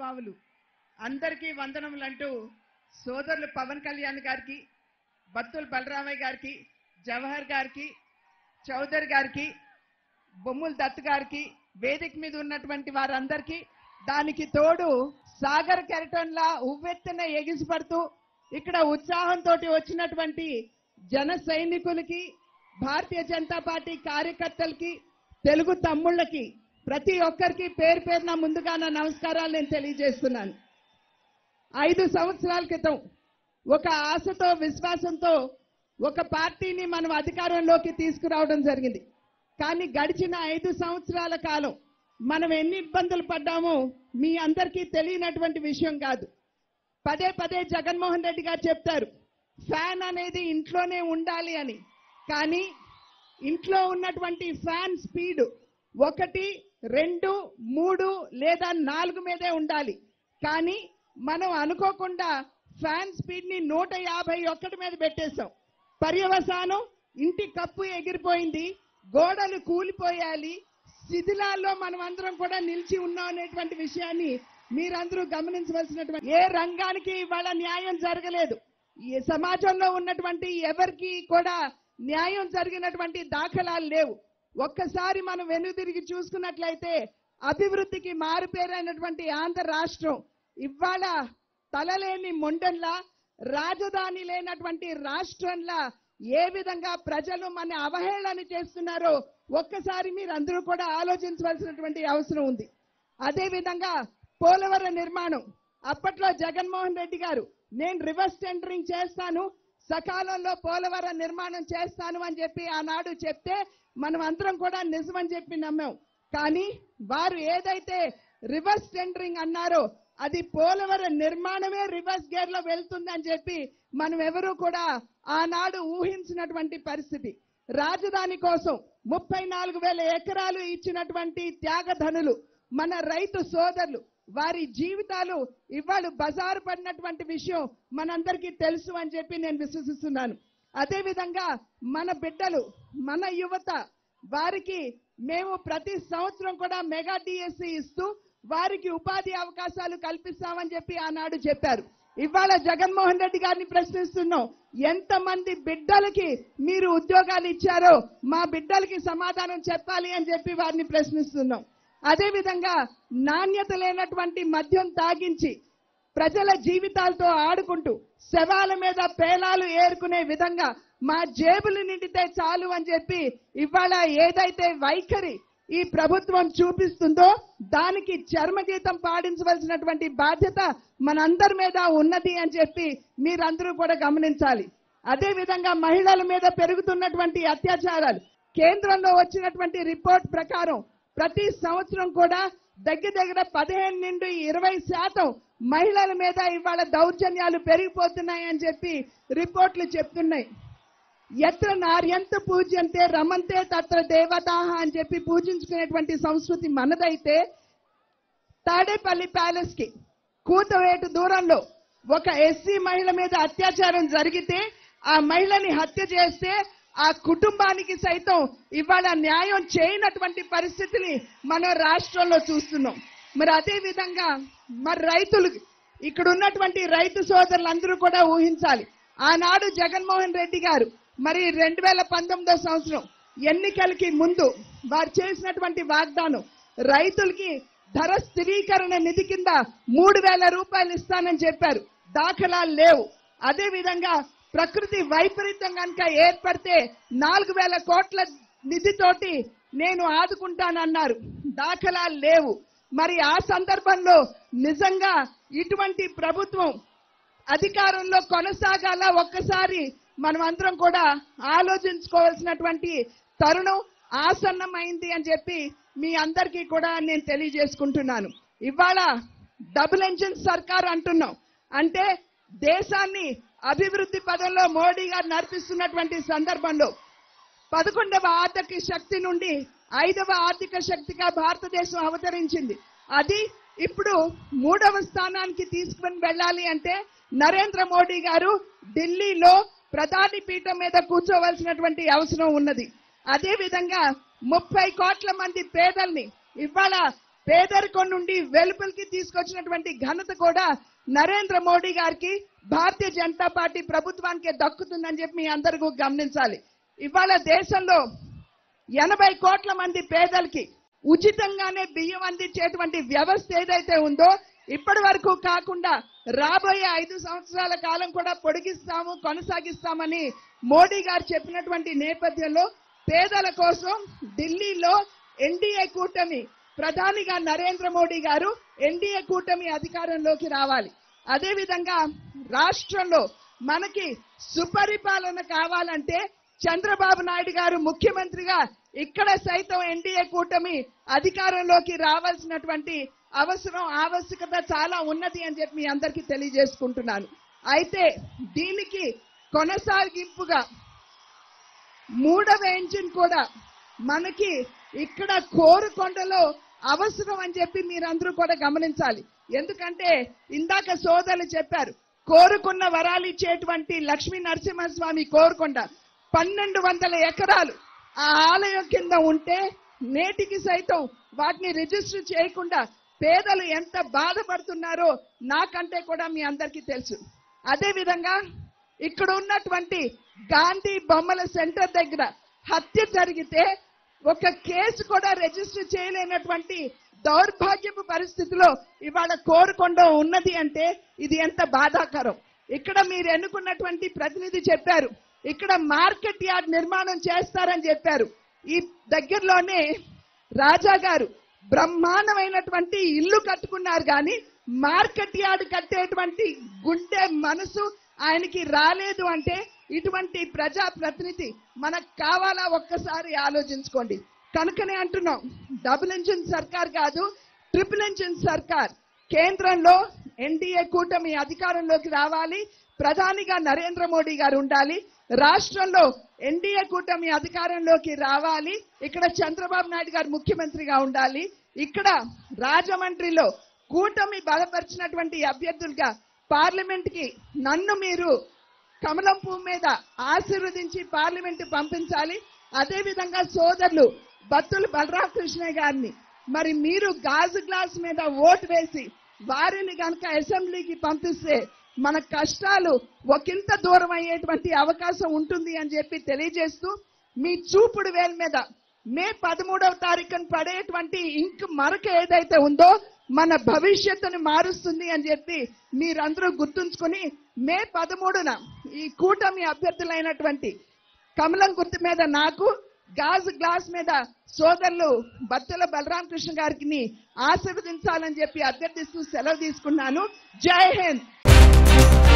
మహానుభావులు అందరికీ వందనములంటూ సోదరులు పవన్ కళ్యాణ్ గారికి బత్తుల బలరామయ్య గారికి జవహర్ గారికి చౌదరి గారికి బొమ్ముల దత్ గారికి వేదిక మీద ఉన్నటువంటి వారందరికీ దానికి తోడు సాగర్ కెరటన్లా ఉవ్వెత్తున ఎగిసిపడుతూ ఇక్కడ ఉత్సాహంతో వచ్చినటువంటి జన సైనికులకి భారతీయ జనతా పార్టీ కార్యకర్తలకి తెలుగు తమ్ముళ్ళకి ప్రతి ఒక్కరికి పేరు పేరున ముందుగా నా నమస్కారాలు నేను తెలియజేస్తున్నాను ఐదు సంవత్సరాల క్రితం ఒక ఆశతో విశ్వాసంతో ఒక పార్టీని మనం అధికారంలోకి తీసుకురావడం జరిగింది కానీ గడిచిన ఐదు సంవత్సరాల కాలం మనం ఎన్ని ఇబ్బందులు పడ్డామో మీ అందరికీ తెలియనటువంటి విషయం కాదు పదే పదే జగన్మోహన్ రెడ్డి గారు చెప్తారు ఫ్యాన్ అనేది ఇంట్లోనే ఉండాలి అని కానీ ఇంట్లో ఉన్నటువంటి ఫ్యాన్ స్పీడ్ ఒకటి రెండు మూడు లేదా నాలుగు మీదే ఉండాలి కానీ మనం అనుకోకుండా ఫ్యాన్ స్పీడ్ ని నూట యాభై ఒక్కటి మీద పెట్టేశాం పర్యవసానం ఇంటి కప్పు ఎగిరిపోయింది గోడలు కూలిపోయాలి శిథిలాల్లో మనం అందరం కూడా నిలిచి ఉన్నాం అనేటువంటి విషయాన్ని మీరందరూ గమనించవలసినటువంటి ఏ రంగానికి ఇవాళ న్యాయం జరగలేదు ఈ సమాజంలో ఉన్నటువంటి ఎవరికి కూడా న్యాయం జరిగినటువంటి దాఖలాలు లేవు ఒక్కసారి మనం వెనుదిరిగి చూసుకున్నట్లయితే అభివృద్ధికి మారుపేరైనటువంటి ఆంధ్ర రాష్ట్రం ఇవాళ తలలేని మొండంలా రాజధాని లేనటువంటి రాష్ట్రంలా ఏ విధంగా ప్రజలు మన అవహేళన చేస్తున్నారో ఒక్కసారి మీరు అందరూ కూడా ఆలోచించవలసినటువంటి అవసరం ఉంది అదే విధంగా పోలవరం నిర్మాణం అప్పట్లో జగన్మోహన్ రెడ్డి గారు నేను రివర్స్ టెండరింగ్ చేస్తాను సకాలంలో పోలవరం నిర్మాణం చేస్తాను అని చెప్పి ఆనాడు చెప్తే మనం అందరం కూడా నిజమని చెప్పి నమ్మాం కానీ వారు ఏదైతే రివర్స్ టెండరింగ్ అన్నారో అది పోలవరం నిర్మాణమే రివర్స్ గేర్ లో వెళ్తుంది అని చెప్పి మనం ఎవరూ కూడా ఆనాడు ఊహించినటువంటి పరిస్థితి రాజధాని కోసం ముప్పై నాలుగు వేల ఎకరాలు ఇచ్చినటువంటి త్యాగధనులు మన రైతు సోదరులు వారి జీవితాలు ఇవాళ బజారు పడినటువంటి విషయం మనందరికీ తెలుసు అని చెప్పి నేను విశ్వసిస్తున్నాను అదే విధంగా మన బిడ్డలు మన యువత వారికి మేము ప్రతి సంవత్సరం కూడా మెగా డిఎస్సి ఇస్తూ వారికి ఉపాధి అవకాశాలు కల్పిస్తామని చెప్పి ఆనాడు చెప్పారు ఇవాళ జగన్మోహన్ రెడ్డి గారిని ప్రశ్నిస్తున్నాం ఎంతమంది బిడ్డలకి మీరు ఉద్యోగాలు ఇచ్చారో మా బిడ్డలకి సమాధానం చెప్పాలి అని చెప్పి వారిని ప్రశ్నిస్తున్నాం అదే విధంగా నాణ్యత లేనటువంటి మద్యం తాగించి ప్రజల జీవితాలతో ఆడుకుంటూ శవాల మీద పేలాలు ఏరుకునే విధంగా మా జేబులు నిండితే చాలు అని చెప్పి ఇవాళ ఏదైతే వైఖరి ఈ ప్రభుత్వం చూపిస్తుందో దానికి చర్మగీతం పాడించవలసినటువంటి బాధ్యత మనందరి మీద ఉన్నది అని చెప్పి మీరందరూ కూడా గమనించాలి అదే విధంగా మహిళల మీద పెరుగుతున్నటువంటి అత్యాచారాలు కేంద్రంలో వచ్చినటువంటి రిపోర్ట్ ప్రకారం ప్రతి సంవత్సరం కూడా దగ్గర దగ్గర పదిహేను నుండి ఇరవై శాతం మహిళల మీద ఇవాళ దౌర్జన్యాలు పెరిగిపోతున్నాయి అని చెప్పి రిపోర్ట్లు చెప్తున్నాయి ఎత్ర నార్యంత పూజ్యంతే రమంతే తత్ర దేవతాహ అని చెప్పి పూజించుకునేటువంటి సంస్కృతి మనదైతే తాడేపల్లి ప్యాలెస్ కి కూతవేటు దూరంలో ఒక ఎస్సీ మహిళ మీద అత్యాచారం జరిగితే ఆ మహిళని హత్య చేస్తే ఆ కుటుంబానికి సైతం ఇవాళ న్యాయం చేయనటువంటి పరిస్థితిని మనం రాష్ట్రంలో చూస్తున్నాం మరి అదే విధంగా మరి రైతులు ఇక్కడ ఉన్నటువంటి రైతు సోదరులందరూ కూడా ఊహించాలి ఆనాడు జగన్మోహన్ రెడ్డి గారు మరి రెండు వేల పంతొమ్మిదో సంవత్సరం ఎన్నికలకి ముందు వారు చేసినటువంటి వాగ్దానం రైతులకి ధర స్థిరీకరణ నిధి కింద మూడు వేల రూపాయలు ఇస్తానని చెప్పారు దాఖలాలు లేవు అదే విధంగా ప్రకృతి వైపరీత్యం కనుక ఏర్పడితే నాలుగు వేల కోట్ల నిధితోటి నేను ఆదుకుంటానన్నారు దాఖలాలు లేవు మరి ఆ సందర్భంలో నిజంగా ఇటువంటి ప్రభుత్వం అధికారంలో కొనసాగాల ఒక్కసారి మనం అందరం కూడా ఆలోచించుకోవాల్సినటువంటి తరుణం ఆసన్నమైంది అని చెప్పి మీ అందరికీ కూడా నేను తెలియజేసుకుంటున్నాను ఇవాళ డబుల్ ఎంజిన్ సర్కార్ అంటున్నాం అంటే దేశాన్ని అభివృద్ధి పదంలో మోడీ గారు నడిపిస్తున్నటువంటి సందర్భంలో పదకొండవ ఆర్థిక శక్తి నుండి ఐదవ ఆర్థిక శక్తిగా భారతదేశం అవతరించింది అది ఇప్పుడు మూడవ స్థానానికి తీసుకుని వెళ్ళాలి అంటే నరేంద్ర మోడీ గారు ఢిల్లీలో ప్రధాని పీఠం మీద కూర్చోవలసినటువంటి అవసరం ఉన్నది అదే విధంగా ముప్పై కోట్ల మంది పేదల్ని ఇవాళ పేదరికం నుండి వెలుపలికి తీసుకొచ్చినటువంటి ఘనత కూడా నరేంద్ర మోడీ గారికి భారతీయ జనతా పార్టీ ప్రభుత్వానికి దక్కుతుందని చెప్పి మీ అందరికీ గమనించాలి ఇవాళ దేశంలో ఎనభై కోట్ల మంది పేదలకి ఉచితంగానే బియ్యం అందించేటువంటి వ్యవస్థ ఏదైతే ఉందో ఇప్పటి వరకు కాకుండా రాబోయే ఐదు సంవత్సరాల కాలం కూడా పొడిగిస్తాము కొనసాగిస్తామని మోడీ గారు చెప్పినటువంటి నేపథ్యంలో పేదల కోసం ఢిల్లీలో ఎన్డీఏ కూటమి ప్రధానిగా నరేంద్ర మోడీ గారు ఎన్డీఏ కూటమి అధికారంలోకి రావాలి అదేవిధంగా రాష్ట్రంలో మనకి సుపరిపాలన కావాలంటే చంద్రబాబు నాయుడు గారు ముఖ్యమంత్రిగా ఇక్కడ సైతం ఎన్డీఏ కూటమి అధికారంలోకి రావాల్సినటువంటి అవసరం ఆవశ్యకత చాలా ఉన్నది అని చెప్పి మీ అందరికీ తెలియజేసుకుంటున్నాను అయితే దీనికి కొనసాగింపుగా మూడవ ఎంజిన్ కూడా మనకి ఇక్కడ కోరుకొండలో అవసరం అని చెప్పి మీరందరూ కూడా గమనించాలి ఎందుకంటే ఇందాక సోదరులు చెప్పారు కోరుకున్న వరాలు ఇచ్చేటువంటి లక్ష్మీ నరసింహస్వామి కోరుకొండ పన్నెండు వందల ఎకరాలు ఆ ఆలయం కింద ఉంటే నేటికి సైతం వాటిని రిజిస్టర్ చేయకుండా పేదలు ఎంత బాధపడుతున్నారో నాకంటే కూడా మీ అందరికీ తెలుసు అదే విధంగా ఇక్కడ ఉన్నటువంటి గాంధీ బొమ్మల సెంటర్ దగ్గర హత్య జరిగితే ఒక కేసు కూడా రిజిస్టర్ చేయలేనటువంటి దౌర్భాగ్యపు పరిస్థితిలో ఇవాళ కోరుకొండ ఉన్నది అంటే ఇది ఎంత బాధాకరం ఇక్కడ మీరు ఎన్నుకున్నటువంటి ప్రతినిధి చెప్పారు ఇక్కడ మార్కెట్ యార్డ్ నిర్మాణం చేస్తారని చెప్పారు ఈ దగ్గరలోనే రాజా గారు బ్రహ్మాండమైనటువంటి ఇల్లు కట్టుకున్నారు కానీ మార్కెట్ యార్డ్ కట్టేటువంటి గుండె మనసు ఆయనకి రాలేదు అంటే ఇటువంటి ప్రజా ప్రతినిధి మనకు కావాలా ఒక్కసారి ఆలోచించుకోండి కనుకనే అంటున్నాం డబుల్ ఇంజిన్ సర్కార్ కాదు ట్రిపుల్ ఇంజిన్ సర్కార్ కేంద్రంలో ఎన్డీఏ కూటమి అధికారంలోకి రావాలి ప్రధానిగా నరేంద్ర మోడీ గారు ఉండాలి రాష్ట్రంలో ఎన్డీఏ కూటమి అధికారంలోకి రావాలి ఇక్కడ చంద్రబాబు నాయుడు గారు ముఖ్యమంత్రిగా ఉండాలి ఇక్కడ రాజమండ్రిలో కూటమి బలపరిచినటువంటి అభ్యర్థులుగా పార్లమెంట్ కి నన్ను మీరు కమలం పువ్వు మీద ఆశీర్వదించి పార్లమెంట్ పంపించాలి అదే విధంగా సోదరులు బత్తుల బలరామకృష్ణ గారిని మరి మీరు గాజు గ్లాస్ మీద ఓటు వేసి వారిని గనక అసెంబ్లీకి పంపిస్తే మన కష్టాలు ఒకంత దూరం అయ్యేటువంటి అవకాశం ఉంటుంది అని చెప్పి తెలియజేస్తూ మీ చూపుడు వేల మీద మే పదమూడవ తారీఖున పడేటువంటి ఇంక్ మరక ఏదైతే ఉందో మన భవిష్యత్తుని మారుస్తుంది అని చెప్పి మీరందరూ గుర్తుంచుకొని మే పదమూడున ఈ కూటమి అభ్యర్థులైనటువంటి కమలం గుర్తు మీద నాకు గాజు గ్లాస్ మీద సోదరులు బత్తెల బలరామకృష్ణ గారికి ఆశీర్వదించాలని చెప్పి అభ్యర్థిస్తూ సెలవు తీసుకున్నాను జై హింద్